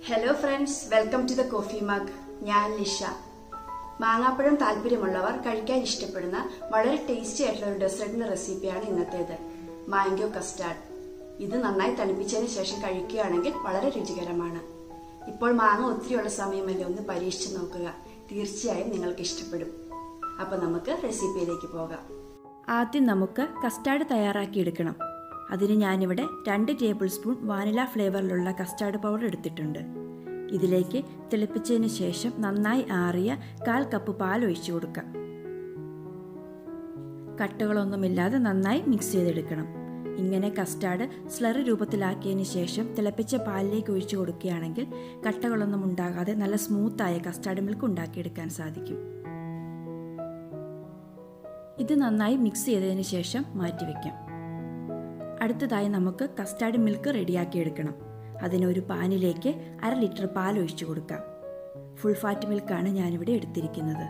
hello friends welcome to the coffee mug ഞാൻ ലിഷ മാങ്ങാപ്പഴം താല്പര്യമുള്ളവർ കഴിക്കാൻ ഇഷ്ടപ്പെടുന്ന വളരെ ടേസ്റ്റി ആയിട്ടുള്ള ഒരു ഡെസേർട്ടിന്റെ റെസിപ്പിയാണ് ഇന്നത്തേത് മാംഗോ കസ്റ്റാർഡ് ഇത് നന്നായി തണുപ്പിച്ചതിന് ശേഷം കഴിക്കുകയാണെങ്കിൽ വളരെ രുചികരമാണ് ഇപ്പോൾ മാങ്ങ ഒത്തിരിയുള്ള സമയമല്ലേ ഒന്ന് പരീക്ഷിച്ച് നോക്കുക തീർച്ചയായും നിങ്ങൾക്ക് ഇഷ്ടപ്പെടും അപ്പൊ നമുക്ക് റെസിപ്പിയിലേക്ക് പോകാം ആദ്യം നമുക്ക് കസ്റ്റാർഡ് തയ്യാറാക്കിയെടുക്കണം അതിന് ഞാനിവിടെ രണ്ട് ടേബിൾ സ്പൂൺ വാനില ഫ്ലേവറിലുള്ള കസ്റ്റാർഡ് പൗഡർ എടുത്തിട്ടുണ്ട് ഇതിലേക്ക് തിളപ്പിച്ചതിന് ശേഷം നന്നായി ആറിയ കാൽ കപ്പ് പാൽ ഒഴിച്ചു കൊടുക്കാം കട്ടകളൊന്നുമില്ലാതെ നന്നായി മിക്സ് ചെയ്തെടുക്കണം ഇങ്ങനെ കസ്റ്റാർഡ് സ്ലറി രൂപത്തിലാക്കിയതിന് ശേഷം തിളപ്പിച്ച പാലിലേക്ക് ഒഴിച്ചു കൊടുക്കുകയാണെങ്കിൽ കട്ടകളൊന്നും ഉണ്ടാകാതെ നല്ല സ്മൂത്തായ കസ്റ്റാർഡ് മിൽക്ക് ഉണ്ടാക്കിയെടുക്കാൻ സാധിക്കും ഇത് നന്നായി മിക്സ് ചെയ്തതിന് ശേഷം മാറ്റിവെക്കാം അടുത്തതായി നമുക്ക് കസ്റ്റാർഡ് മിൽക്ക് റെഡിയാക്കിയെടുക്കണം അതിനൊരു പാനിലേക്ക് അര ലിറ്റർ പാൽ ഒഴിച്ചു കൊടുക്കാം ഫുൾ ഫാറ്റ് മിൽക്കാണ് ഞാനിവിടെ എടുത്തിരിക്കുന്നത്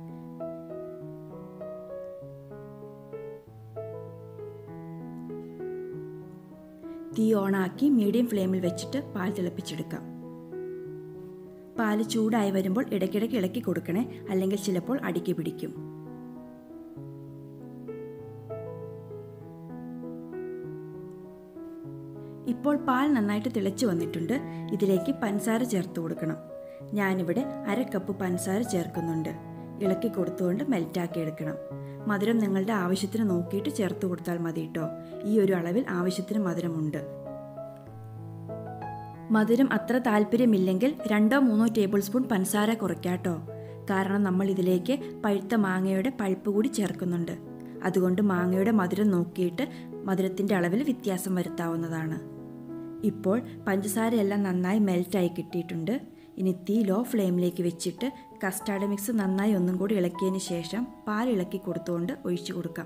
തീ ഓണാക്കി മീഡിയം ഫ്ലെയിമിൽ വെച്ചിട്ട് പാൽ തിളപ്പിച്ചെടുക്കാം പാല് ചൂടായി വരുമ്പോൾ ഇടയ്ക്കിടയ്ക്ക് ഇളക്കി കൊടുക്കണേ അല്ലെങ്കിൽ ചിലപ്പോൾ അടിക്ക് പിടിക്കും ഇപ്പോൾ പാൽ നന്നായിട്ട് തിളച്ചു വന്നിട്ടുണ്ട് ഇതിലേക്ക് പഞ്ചസാര ചേർത്ത് കൊടുക്കണം ഞാനിവിടെ അര കപ്പ് പഞ്ചസാര ചേർക്കുന്നുണ്ട് ഇളക്കി കൊടുത്തുകൊണ്ട് മെൽറ്റാക്കി എടുക്കണം മധുരം നിങ്ങളുടെ ആവശ്യത്തിന് നോക്കിയിട്ട് ചേർത്ത് കൊടുത്താൽ മതി കേട്ടോ ഈ ഒരു അളവിൽ ആവശ്യത്തിന് മധുരമുണ്ട് മധുരം അത്ര താല്പര്യമില്ലെങ്കിൽ രണ്ടോ മൂന്നോ ടേബിൾ സ്പൂൺ പഞ്ചസാര കുറയ്ക്കാട്ടോ കാരണം നമ്മൾ ഇതിലേക്ക് പഴുത്ത മാങ്ങയുടെ പൾപ്പ് കൂടി ചേർക്കുന്നുണ്ട് അതുകൊണ്ട് മാങ്ങയുടെ മധുരം നോക്കിയിട്ട് മധുരത്തിൻ്റെ അളവിൽ വ്യത്യാസം വരുത്താവുന്നതാണ് ഇപ്പോൾ പഞ്ചസാരയെല്ലാം നന്നായി മെൽറ്റായി കിട്ടിയിട്ടുണ്ട് ഇനി തീ ലോ ഫ്ലെയിമിലേക്ക് വെച്ചിട്ട് കസ്റ്റാർഡ് മിക്സ് നന്നായി ഒന്നും കൂടി ഇളക്കിയതിന് ശേഷം പാൽ ഇളക്കി കൊടുത്തുകൊണ്ട് ഒഴിച്ചു കൊടുക്കാം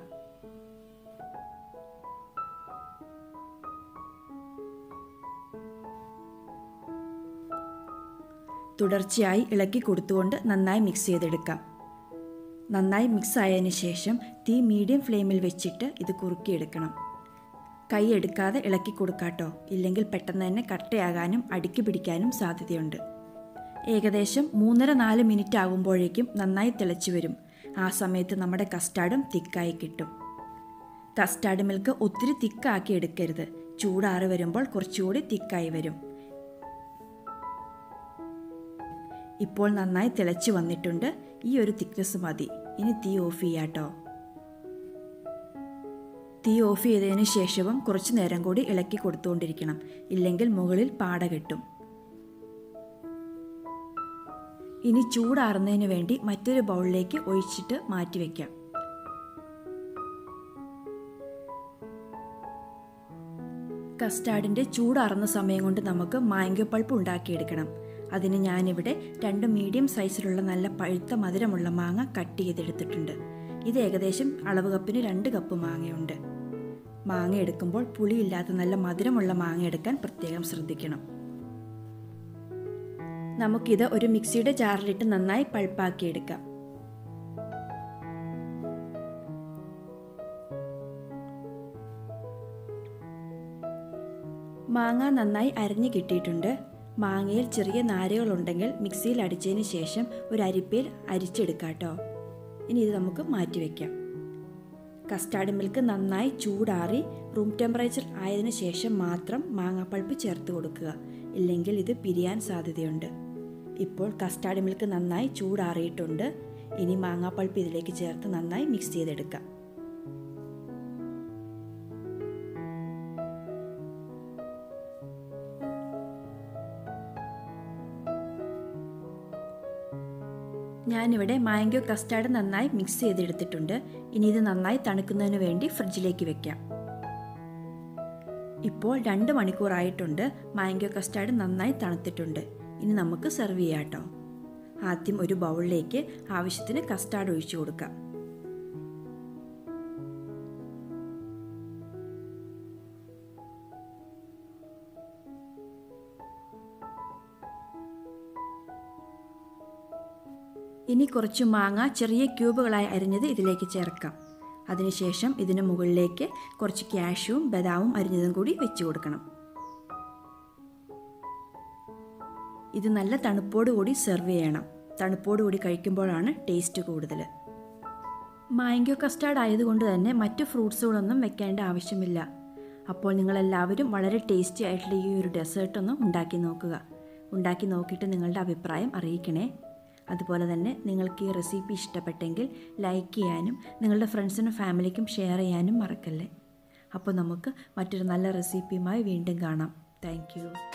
തുടർച്ചയായി ഇളക്കി കൊടുത്തുകൊണ്ട് നന്നായി മിക്സ് ചെയ്തെടുക്കാം നന്നായി മിക്സ് ആയതിനു ശേഷം തീ മീഡിയം ഫ്ലെയിമിൽ വെച്ചിട്ട് ഇത് കുറുക്കിയെടുക്കണം കൈ എടുക്കാതെ ഇളക്കി കൊടുക്കാട്ടോ ഇല്ലെങ്കിൽ പെട്ടെന്ന് തന്നെ കട്ടയാകാനും അടുക്കി പിടിക്കാനും സാധ്യതയുണ്ട് ഏകദേശം മൂന്നര നാല് മിനിറ്റ് ആകുമ്പോഴേക്കും നന്നായി തിളച്ചു വരും ആ സമയത്ത് നമ്മുടെ കസ്റ്റാർഡും തിക്കായി കിട്ടും കസ്റ്റാർഡ് മിൽക്ക് ഒത്തിരി തിക്കാക്കി എടുക്കരുത് ചൂടാറി വരുമ്പോൾ കുറച്ചുകൂടി തിക്കായി വരും ഇപ്പോൾ നന്നായി തിളച്ചു വന്നിട്ടുണ്ട് ഈ ഒരു തിക്നെസ് മതി ഇനി തീ ഓഫ് ചെയ്യാട്ടോ തീ ഓഫ് ചെയ്തതിന് ശേഷവും കുറച്ചു നേരം കൂടി ഇളക്കി കൊടുത്തുകൊണ്ടിരിക്കണം ഇല്ലെങ്കിൽ മുകളിൽ പാട കെട്ടും ഇനി ചൂടാറുന്നതിന് വേണ്ടി മറ്റൊരു ബൗളിലേക്ക് ഒഴിച്ചിട്ട് മാറ്റിവെക്കാം കസ്റ്റാർഡിൻ്റെ ചൂടാറുന്ന സമയം കൊണ്ട് നമുക്ക് മാങ്കോ പൾപ്പ് ഉണ്ടാക്കിയെടുക്കണം അതിന് ഞാനിവിടെ രണ്ട് മീഡിയം സൈസിലുള്ള നല്ല പഴുത്ത മധുരമുള്ള മാങ്ങ കട്ട് ചെയ്തെടുത്തിട്ടുണ്ട് ഇത് ഏകദേശം അളവ് കപ്പിന് രണ്ട് കപ്പ് മാങ്ങയുണ്ട് മാങ്ങ എടുക്കുമ്പോൾ പുളിയില്ലാത്ത നല്ല മധുരമുള്ള മാങ്ങ എടുക്കാൻ പ്രത്യേകം ശ്രദ്ധിക്കണം നമുക്കിത് ഒരു മിക്സിയുടെ ജാറിലിട്ട് നന്നായി പൾപ്പാക്കി എടുക്കാം മാങ്ങ നന്നായി അരിഞ്ഞു കിട്ടിയിട്ടുണ്ട് മാങ്ങയിൽ ചെറിയ നാരുകളുണ്ടെങ്കിൽ മിക്സിയിൽ അടിച്ചതിന് ശേഷം ഒരു അരിപ്പയിൽ അരിച്ചെടുക്കാട്ടോ ഇനി ഇത് നമുക്ക് മാറ്റിവെക്കാം കസ്റ്റാർഡ് മിൽക്ക് നന്നായി ചൂടാറി റൂം ടെമ്പറേച്ചർ ആയതിനു ശേഷം മാത്രം മാങ്ങാപ്പൾപ്പ് ചേർത്ത് കൊടുക്കുക ഇല്ലെങ്കിൽ ഇത് പിരിയാൻ സാധ്യതയുണ്ട് ഇപ്പോൾ കസ്റ്റാർഡ് മിൽക്ക് നന്നായി ചൂടാറിയിട്ടുണ്ട് ഇനി മാങ്ങാപ്പൾപ്പ് ഇതിലേക്ക് ചേർത്ത് നന്നായി മിക്സ് ചെയ്തെടുക്കാം ഞാനിവിടെ മാംഗോ കസ്റ്റാർഡ് നന്നായി മിക്സ് ചെയ്തെടുത്തിട്ടുണ്ട് ഇനി ഇത് നന്നായി തണുക്കുന്നതിന് വേണ്ടി ഫ്രിഡ്ജിലേക്ക് വെക്കാം ഇപ്പോൾ രണ്ട് മണിക്കൂറായിട്ടുണ്ട് മാംഗോ കസ്റ്റാർഡ് നന്നായി തണുത്തിട്ടുണ്ട് ഇനി നമുക്ക് സെർവ് ചെയ്യാം കേട്ടോ ആദ്യം ഒരു ബൗളിലേക്ക് ആവശ്യത്തിന് കസ്റ്റാർഡ് ഒഴിച്ചു കൊടുക്കാം ഇനി കുറച്ച് മാങ്ങ ചെറിയ ക്യൂബുകളായി അരിഞ്ഞത് ഇതിലേക്ക് ചേർക്കാം അതിനുശേഷം ഇതിന് മുകളിലേക്ക് കുറച്ച് ക്യാഷും ബദാമും അരിഞ്ഞതും കൂടി വെച്ച് കൊടുക്കണം ഇത് നല്ല തണുപ്പോടുകൂടി സെർവ് ചെയ്യണം തണുപ്പോടുകൂടി കഴിക്കുമ്പോഴാണ് ടേസ്റ്റ് കൂടുതൽ മാംഗോ കസ്റ്റാർഡ് ആയതുകൊണ്ട് തന്നെ മറ്റു ഫ്രൂട്ട്സുകളൊന്നും വെക്കേണ്ട ആവശ്യമില്ല അപ്പോൾ നിങ്ങളെല്ലാവരും വളരെ ടേസ്റ്റി ആയിട്ടുള്ള ഈ ഒരു ഡെസേർട്ട് ഒന്ന് ഉണ്ടാക്കി നോക്കുക ഉണ്ടാക്കി നോക്കിയിട്ട് നിങ്ങളുടെ അഭിപ്രായം അറിയിക്കണേ അതുപോലെ തന്നെ നിങ്ങൾക്ക് ഈ റെസിപ്പി ഇഷ്ടപ്പെട്ടെങ്കിൽ ലൈക്ക് ചെയ്യാനും നിങ്ങളുടെ ഫ്രണ്ട്സിനും ഫാമിലിക്കും ഷെയർ ചെയ്യാനും മറക്കല്ലേ അപ്പോൾ നമുക്ക് മറ്റൊരു നല്ല റെസിപ്പിയുമായി വീണ്ടും കാണാം താങ്ക്